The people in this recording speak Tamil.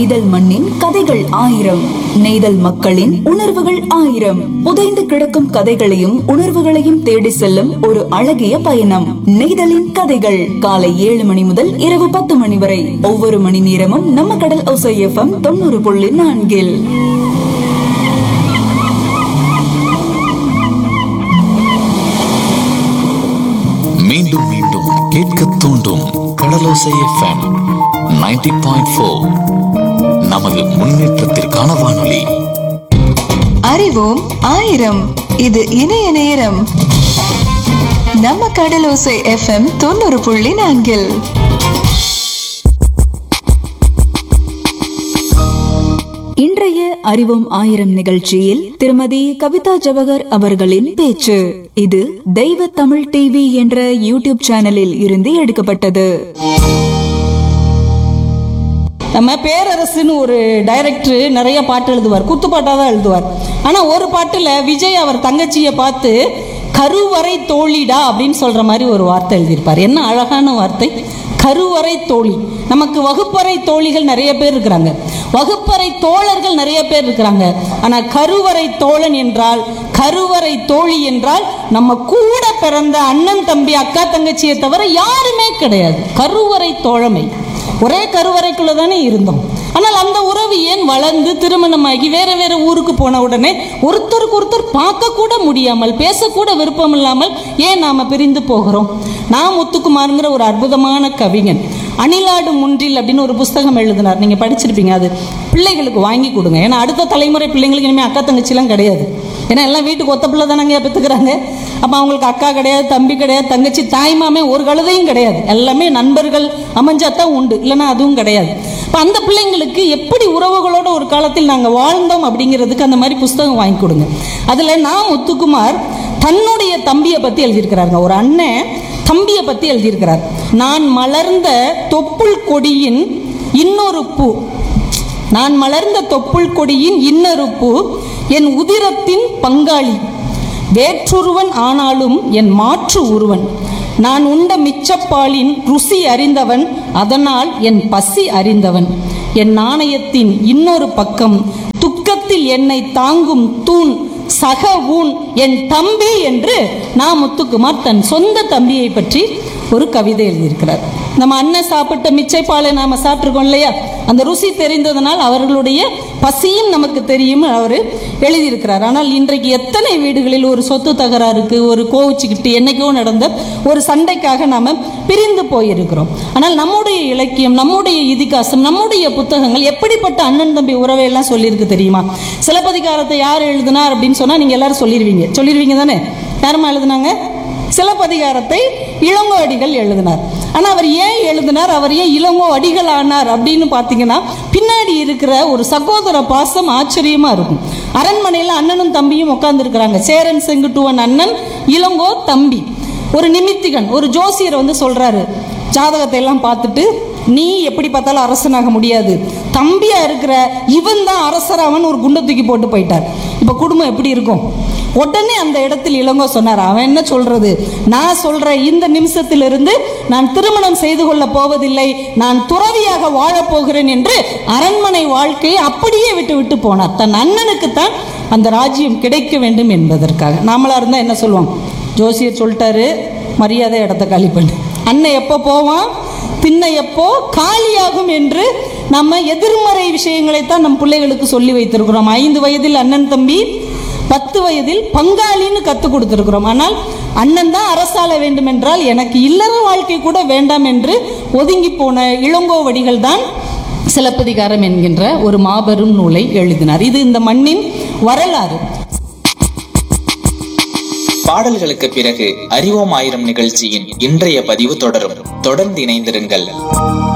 நெய்தல் மண்ணின் கதைகள் ஆயிரம் நெய்தல் மக்களின் உணர்வுகள் ஆயிரம் புதைந்து கிடக்கும் கதைகளையும் உணர்வுகளையும் தேடி செல்லும் ஒரு அழகிய பயணம் நெய்தலின் கதைகள் காலை ஏழு மணி முதல் இரவு பத்து மணி வரை ஒவ்வொரு மணி நேரமும் நம்ம கடல் ஒசை எஃப்எம் தொண்ணூறு புள்ளி நான்கில் மீண்டும் மீண்டும் கேட்க தூண்டும் கடலோசை எஃப்எம் 90.4 பாயிண்ட் நமது முன்னேற்றத்திற்கான வானொலி அறிவோம் ஆயிரம் இது இணைய நேரம் நம்ம கடலோசை எஃப்எம் தொண்ணூறு புள்ளி நான்கில் இன்றைய அறிவோம் ஆயிரம் நிகழ்ச்சியில் திருமதி கவிதா ஜவஹர் அவர்களின் பேச்சு இது தெய்வ தமிழ் டிவி என்ற யூடியூப் சேனலில் இருந்து எடுக்கப்பட்டது நம்ம பேரரசுன்னு ஒரு டைரக்டர் நிறைய பாட்டு எழுதுவார் குத்துப்பாட்டாக தான் எழுதுவார் ஆனால் ஒரு பாட்டில் விஜய் அவர் தங்கச்சியை பார்த்து கருவறை தோழிடா அப்படின்னு சொல்கிற மாதிரி ஒரு வார்த்தை எழுதியிருப்பார் என்ன அழகான வார்த்தை கருவறை தோழி நமக்கு வகுப்பறை தோழிகள் நிறைய பேர் இருக்கிறாங்க வகுப்பறை தோழர்கள் நிறைய பேர் இருக்கிறாங்க ஆனால் கருவறை தோழன் என்றால் கருவறை தோழி என்றால் நம்ம கூட பிறந்த அண்ணன் தம்பி அக்கா தங்கச்சியை தவிர யாருமே கிடையாது கருவறை தோழமை ஒரே கருவறைக்குள்ள தானே இருந்தோம் ஆனால் அந்த உறவு ஏன் வளர்ந்து திருமணமாகி வேற வேற ஊருக்கு போன உடனே ஒருத்தருக்கு ஒருத்தர் பார்க்க கூட முடியாமல் பேசக்கூட விருப்பம் இல்லாமல் ஏன் நாம பிரிந்து போகிறோம் நான் முத்துக்குமாருங்கிற ஒரு அற்புதமான கவிஞன் அணிலாடு முன்றில் அப்படின்னு ஒரு புஸ்தகம் எழுதினார் நீங்க படிச்சிருப்பீங்க அது பிள்ளைகளுக்கு வாங்கி கொடுங்க ஏன்னா அடுத்த தலைமுறை பிள்ளைங்களுக்கு இனிமேல் அக்கா தங்கச்சிலாம் கிடையாது ஏன்னா எல்லாம் வீட்டுக்கு ஒத்த பிள்ளை தானங்க பெற்றுக்கிறாங்க அப்போ அவங்களுக்கு அக்கா கிடையாது தம்பி கிடையாது தங்கச்சி தாய்மாமே ஒரு கழுதையும் கிடையாது எல்லாமே நண்பர்கள் அமைஞ்சாதான் உண்டு இல்லைன்னா அதுவும் கிடையாது இப்போ அந்த பிள்ளைங்களுக்கு எப்படி உறவுகளோட ஒரு காலத்தில் நாங்கள் வாழ்ந்தோம் அப்படிங்கிறதுக்கு அந்த மாதிரி புஸ்தகம் வாங்கி கொடுங்க அதில் நான் முத்துக்குமார் தன்னுடைய தம்பியை பற்றி எழுதியிருக்கிறாருங்க ஒரு அண்ணன் தம்பியை பற்றி எழுதியிருக்கிறார் நான் மலர்ந்த தொப்புள் கொடியின் இன்னொரு பூ நான் மலர்ந்த தொப்புள் கொடியின் இன்னொரு பூ என் உதிரத்தின் பங்காளி வேற்றுருவன் ஆனாலும் என் மாற்று உருவன் நான் உண்ட மிச்சப்பாலின் ருசி அறிந்தவன் அதனால் என் பசி அறிந்தவன் என் நாணயத்தின் இன்னொரு பக்கம் துக்கத்தில் என்னை தாங்கும் தூண் சக ஊன் என் தம்பி என்று நா முத்துக்குமார் தன் சொந்த தம்பியை பற்றி ஒரு கவிதை எழுதியிருக்கிறார் நம்ம அண்ணன் சாப்பிட்ட மிச்சைப்பாலை நாம சாப்பிட்ருக்கோம் இல்லையா அந்த ருசி தெரிந்ததனால் அவர்களுடைய பசியும் நமக்கு தெரியும் அவர் எழுதியிருக்கிறார் ஆனால் இன்றைக்கு எத்தனை வீடுகளில் ஒரு சொத்து தகராறுக்கு ஒரு கோவிச்சுக்கிட்டு என்னைக்கோ நடந்த ஒரு சண்டைக்காக நாம பிரிந்து போயிருக்கிறோம் ஆனால் நம்முடைய இலக்கியம் நம்முடைய இதிகாசம் நம்முடைய புத்தகங்கள் எப்படிப்பட்ட அண்ணன் தம்பி உறவை எல்லாம் சொல்லியிருக்கு தெரியுமா சிலப்பதிகாரத்தை யார் எழுதினார் அப்படின்னு சொன்னா நீங்க எல்லாரும் சொல்லிடுவீங்க சொல்லிடுவீங்க தானே யாருமா எழுதுனாங்க சிலப்பதிகாரத்தை இளங்கோ அடிகள் எழுதினார் ஆனா அவர் ஏன் எழுதினார் அவர் ஏன் இளங்கோ அடிகள் ஆனார் அப்படின்னு பார்த்தீங்கன்னா பின்னாடி இருக்கிற ஒரு சகோதர பாசம் ஆச்சரியமா இருக்கும் அரண்மனையில் அண்ணனும் தம்பியும் உட்கார்ந்து சேரன் செங்குட்டுவன் அண்ணன் இளங்கோ தம்பி ஒரு நிமித்திகன் ஒரு ஜோசியர் வந்து சொல்றாரு ஜாதகத்தை எல்லாம் பார்த்துட்டு நீ எப்படி பார்த்தாலும் அரசனாக முடியாது தம்பியா இருக்கிற இவன் தான் அரசராவன் ஒரு குண்டை தூக்கி போட்டு போயிட்டார் இப்ப குடும்பம் எப்படி இருக்கும் உடனே அந்த இடத்தில் இளங்கோ சொன்னார் அவன் என்ன சொல்றது நான் சொல்ற இந்த நிமிஷத்திலிருந்து நான் திருமணம் செய்து கொள்ள போவதில்லை நான் துறவியாக வாழப் போகிறேன் என்று அரண்மனை வாழ்க்கையை அப்படியே விட்டு விட்டு போனார் தன் அண்ணனுக்கு தான் அந்த ராஜ்யம் கிடைக்க வேண்டும் என்பதற்காக நாமளா இருந்தா என்ன சொல்லுவோம் ஜோசியர் சொல்லிட்டாரு மரியாதை இடத்த காலி பண்ணு அண்ணன் எப்போ போவான் பின்ன எப்போ காலியாகும் என்று நம்ம எதிர்மறை விஷயங்களைத்தான் நம் பிள்ளைகளுக்கு சொல்லி வைத்திருக்கிறோம் ஐந்து வயதில் அண்ணன் தம்பி பத்து வயதில் பங்காளின்னு கற்றுக் கொடுத்திருக்கிறோம் ஆனால் அண்ணன் தான் அரசாள வேண்டும் என்றால் எனக்கு இல்லற வாழ்க்கை கூட வேண்டாம் என்று ஒதுங்கி போன இளங்கோவடிகள் தான் சிலப்பதிகாரம் என்கின்ற ஒரு மாபெரும் நூலை எழுதினார் இது இந்த மண்ணின் வரலாறு பாடல்களுக்கு பிறகு அறிவோம் ஆயிரம் நிகழ்ச்சியின் இன்றைய பதிவு தொடரும் தொடர்ந்து இணைந்திருங்கள்